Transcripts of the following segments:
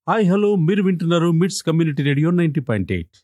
hi hello మీరు వింటున్నారు MITS community radio ninety point eight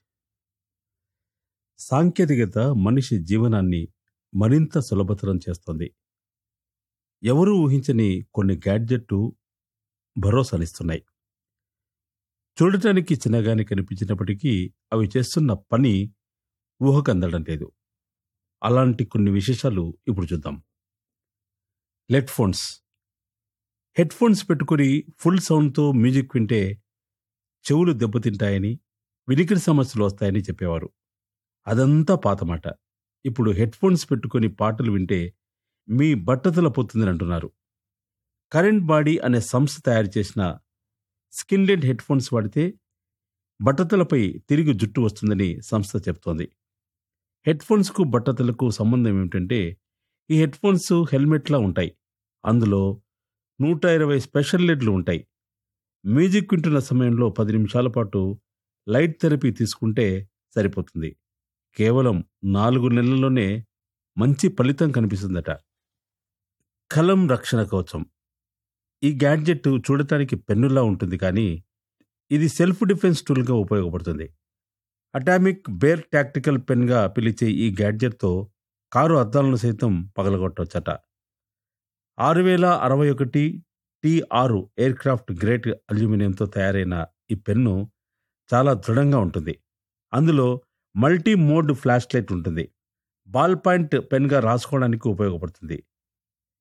సాంకేతికత మనిషి జీవనాన్ని మరింత సులభతరం చేస్తుంది ఎవరూ ఊహించని కొన్ని గ్యాడ్జెట్లు భరోసానిస్తున్నాయి చూడటానికి చిన్నగానే కనిపించినప్పటికీ అవి చేస్తున్న పని ఊహకు అందడం లేదు అలాంటి కొన్ని విశేషాలు ఇప్పుడు చూద్దాం హెడ్ ఫోన్స్ హెడ్ ఫోన్స్ పెట్టుకుని ఫుల్ సౌండ్తో మ్యూజిక్ వింటే చెవులు దెబ్బతింటాయని వినికిడి సమస్యలు వస్తాయని చెప్పేవారు అదంతా పాతమాట ఇప్పుడు హెడ్ ఫోన్స్ పెట్టుకుని పాటలు వింటే మీ బట్టతల పోతుందని అంటున్నారు కరెంట్ బాడీ అనే సంస్థ తయారు చేసిన స్కిన్లెడ్ హెడ్ ఫోన్స్ వాడితే బట్టతలపై తిరిగి జుట్టు వస్తుందని సంస్థ చెప్తోంది హెడ్ ఫోన్స్కు బట్టతలకు సంబంధం ఏమిటంటే ఈ హెడ్ ఫోన్స్ హెల్మెట్లా ఉంటాయి అందులో నూట ఇరవై స్పెషల్ లెడ్లు ఉంటాయి మ్యూజిక్ వింటున్న సమయంలో పది నిమిషాల పాటు లైట్ థెరపీ తీసుకుంటే సరిపోతుంది కేవలం నాలుగు నెలల్లోనే మంచి ఫలితం కనిపిస్తుందట కలం రక్షణ కవచం ఈ గ్యాడ్జెట్ చూడటానికి పెన్నులా ఉంటుంది కానీ ఇది సెల్ఫ్ డిఫెన్స్ టూల్గా ఉపయోగపడుతుంది అటామిక్ బేర్ టాక్టికల్ పెన్గా పిలిచే ఈ గ్యాడ్జెట్తో కారు అద్దాలను సైతం పగలగొట్టవచ్చట ఆరు వేల అరవై ఒకటి టీ ఆరు ఎయిర్ క్రాఫ్ట్ గ్రేట్ అల్యూమినియంతో తయారైన ఈ పెన్ను చాలా దృఢంగా ఉంటుంది అందులో మల్టీ మోడ్ ఫ్లాష్ లైట్ ఉంటుంది బాల్ పాయింట్ పెన్గా రాసుకోవడానికి ఉపయోగపడుతుంది